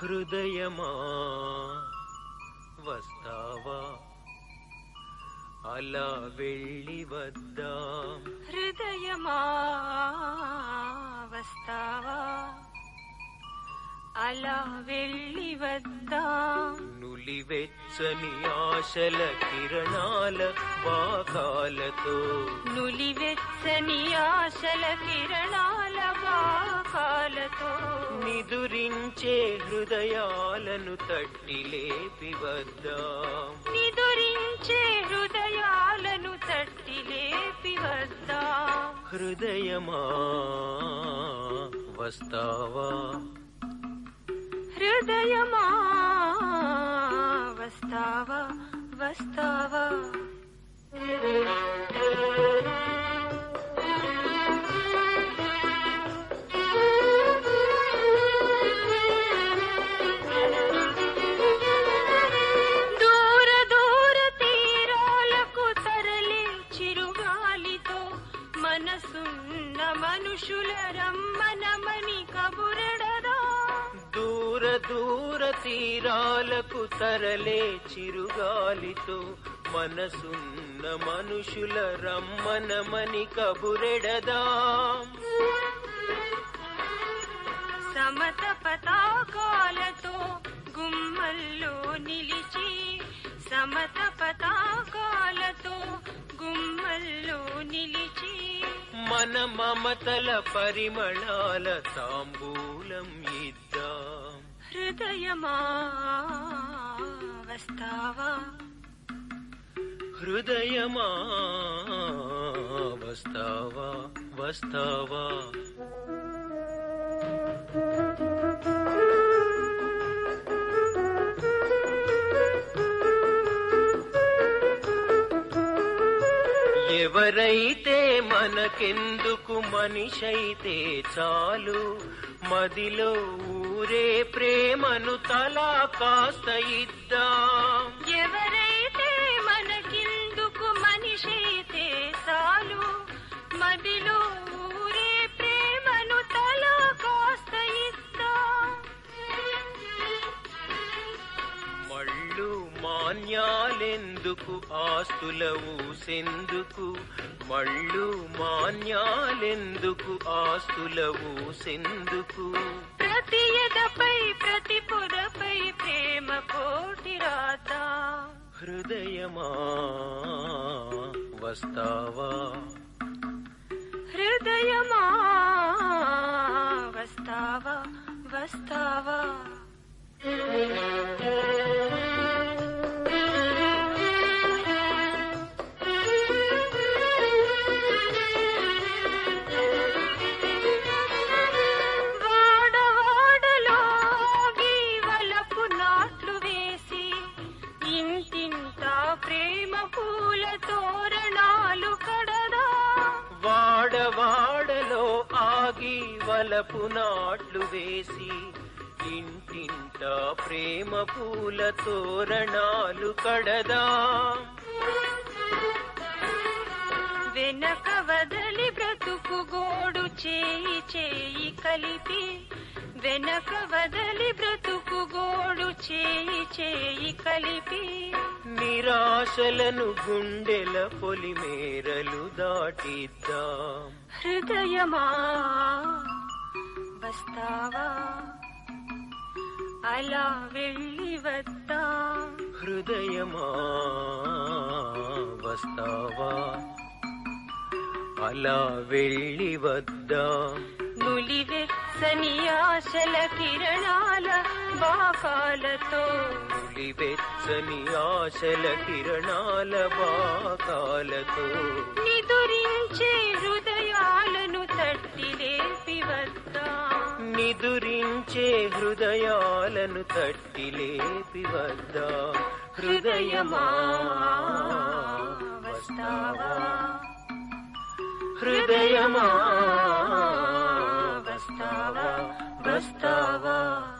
హృదయమా వస్తావా అలా వెళ్ళి వద్దాం హృదయమా వస్తావా అలా వెళ్ళి వద్దాం నులివెచ్చని ఆశల కిరణాల బాకాలతో నులివెచ్చని ఆశల కిరణాల బాకాలతో నిదురించే హృదయాలను తట్టి లేపి వద్దాం నిదురించే హృదయాలను తట్టి లేపి వద్దాం హృదయమా వస్తావా హృదయమా వస్తావా వస్తావా దూర దూర తీరాలకు తరలి చిరుగాలితో మనసున్న మనుషుల రమ్మనమని కబురడదా దూర దూర తీరాలకు తరలే చిరుగాలితో మనసున్న మనుషుల రమ్మనమని కబురెడదాం సమత పతాకాలతో గుమ్మల్లో నిలిచి సమత పతాకాలతో గుమ్మల్లో నిలిచి మన మమతల పరిమళాల తాంబూలం ఇద్దాం హృదయమా వస్తావా హృదయమా వస్తావా వస్తావా ఎవరైతే మనకెందుకు మనిషైతే చాలు మదిలో ఊరే ప్రేమను తలా కాస్త ఇద్దాం ఎవరైతే మనకిందుకు మనిషైతే చాలు మదిలో ఊరే ప్రేమను తల కాస్త ఇద్దాం మళ్ళు మాన్యాలెందుకు ఆస్తుల ఊసెందుకు మళ్ళు మాన్యాలెందుకు ఆస్తుల ఊసెందుకు ప్రతి ఎదపై ప్రతి పొరపై ప్రేమ కోటి రాద్దాం హృదయమా వస్తావా హృదయమా వస్తావా వస్తావా వాడవాడలో గీవలపు నాట్లు వేసి ఇంటింటా ప్రేమ పూల తోరణాలు కడదా వాడవాడలో ఆగి వలపు నాట్లు వేసి ఇంటింట ప్రేమ పూల తోరణాలు కడదాం వెనక వదలి బ్రతుకు గోడు చేయి చేయి కలిపి వెనక వదలి బ్రతుకు గోడు చేయి చేయి కలిపి నిరాశలను గుండెల పొలిమేరలు దాటిద్దాం హృదయమా వస్తావా అలా వెళ్ళి వద్దాం హృదయమా వస్తావా అలా వెళ్ళి వద్దాం నులివెచ్చని ఆశల కిరణాల బాకాలతో వెచ్చని ఆశల కిరణాల బాకాలతో నిదురించే హృదయాలను తట్టి లేపి వద్దాం నిదురించే హృదయాలను తట్టి లేపి వద్దాం హృదయమా వస్తావా హృదయమా వస్తావా వస్తావా